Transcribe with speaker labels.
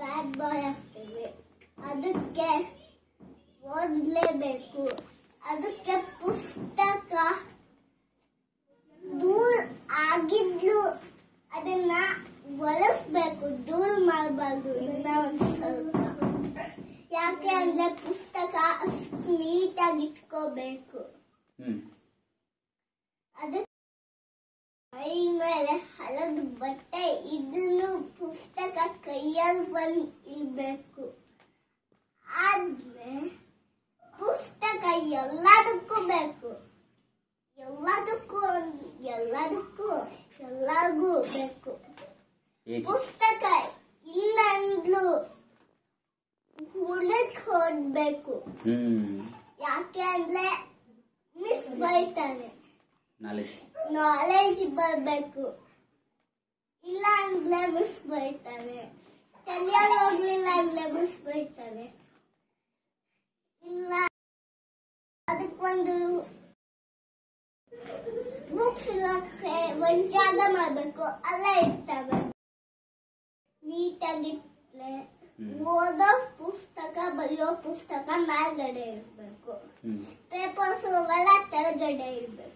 Speaker 1: ಬ್ಯಾಡ್ ಬಾಯ್ ಆಗ್ತೀವಿ ಅದಕ್ಕೆ ಓದಲೇಬೇಕು ಅದಕ್ಕೆ ಪುಸ್ತಕ ದೂರ ಆಗಿದ್ಲು ಅದನ್ನ ಬಳಸ್ಬೇಕು ದೂರ ಮಾಡಬಾರ್ದು ಇನ್ನ ಒಂದ್ ಸ್ವಲ್ಪ ಯಾಕೆ ಅಂದ್ರೆ ಪುಸ್ತಕ ನೀಟಾಗಿ ಇಟ್ಕೋಬೇಕು
Speaker 2: ಹ್ಮ್
Speaker 1: ಅದಕ್ಕೆ ಮೈ ಮೇಲೆ ಹಳದ ಬಟ್ಟೆ ಇದನ್ನು ಪುಸ್ತಕ ಕೈಯಲ್ಲಿ ಬಂದ್ ಇರ್ಬೇಕು ಆದ್ರೆ ಪುಸ್ತಕ ಎಲ್ಲದಕ್ಕೂ ಬೇಕು ಎಲ್ಲದಕ್ಕೂ ಒಂದ್- ಎಲ್ಲದಕ್ಕೂ ಎಲ್ಲರಿಗೂ ಬೇಕು
Speaker 2: ಏಜ್
Speaker 1: ಪುಸ್ತಕ ಇಲ್ಲ ಅಂದ್ಲು ಹುಡುಕ್ ಹೊಡ್ಬೇಕು
Speaker 2: ಹ್ಮ್
Speaker 1: ಯಾಕೆ ಅಂದ್ರೆ ಮಿಸ್ ಬೈತಾನೆ
Speaker 2: ನಾಲೆಜ್
Speaker 1: ನಾಲೆಜ್ ಬರ್ಬೇಕು ಇಲ್ಲ ಅಂದ್ರೆ ಮಿಸ್ ಬೈತಾನೆ ತಲೆಯಲ್ಲಿ ಹೋಗ್ಲಿಲ್ಲ ಅಂದ್ರೆ ಮಿಸ್ ಬೈತಾನೆ ಇಲ್ಲ ಅದಕ್ಕೊಂದು ಬುಕ್ಸ್ ಇಲ್ಲಕ್ಕೆ ಒಂದ್ ಜಾಗ ಮಾಡ್ಬೇಕು ಅಲ್ಲ ಇರ್ತವೆ ನೀಟಾಗಿ
Speaker 2: ಹ್ಮ್.
Speaker 1: ಓದೋ ಪುಸ್ತಕ ಬರೆಯೋ ಪುಸ್ತಕ ಮೇಲ್ಗಡೆ ಇರ್ಬೇಕು
Speaker 2: ಹ್ಮ್
Speaker 1: ಪೇಪರ್ಸ್ ಅವೆಲ್ಲ ಕೆಳಗಡೆ ಇರ್ಬೇಕು